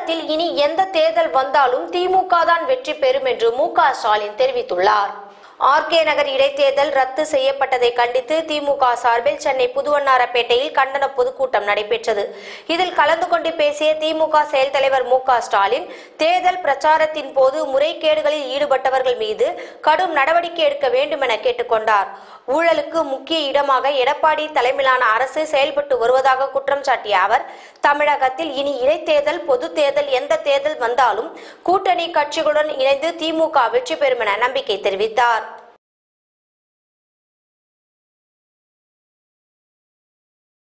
தமிழகத்தில் இனி எந்த தேர்தல் வந்தாலும் திமுக தான் வெற்றி பெறும் என்று மு க ஸ்டாலின் தெரிவித்துள்ளார் ஆர்கே நகர் இடைத்தேர்தல் ரத்து செய்யப்பட்டதை கண்டித்து திமுக சார்பில் சென்னை புதுவண்ணாரப்பேட்டையில் கண்டன பொதுக்கூட்டம் நடைபெற்றது இதில் கலந்து கொண்டு பேசிய திமுக செயல் தலைவர் மு க ஸ்டாலின் தேர்தல் பிரச்சாரத்தின் போது முறைகேடுகளில் ஈடுபட்டவர்கள் மீது கடும் நடவடிக்கை எடுக்க வேண்டும் என கேட்டுக்கொண்டார் ஊழலுக்கு முக்கிய இடமாக எடப்பாடி தலைமையிலான அரசு செயல்பட்டு வருவதாக குற்றம் சாட்டிய அவர் தமிழகத்தில் இனி இடைத்தேர்தல் பொது தேர்தல் எந்த தேர்தல் வந்தாலும் கூட்டணி கட்சிகளுடன் இணைந்து திமுக வெற்றி பெறும் என நம்பிக்கை தெரிவித்தார்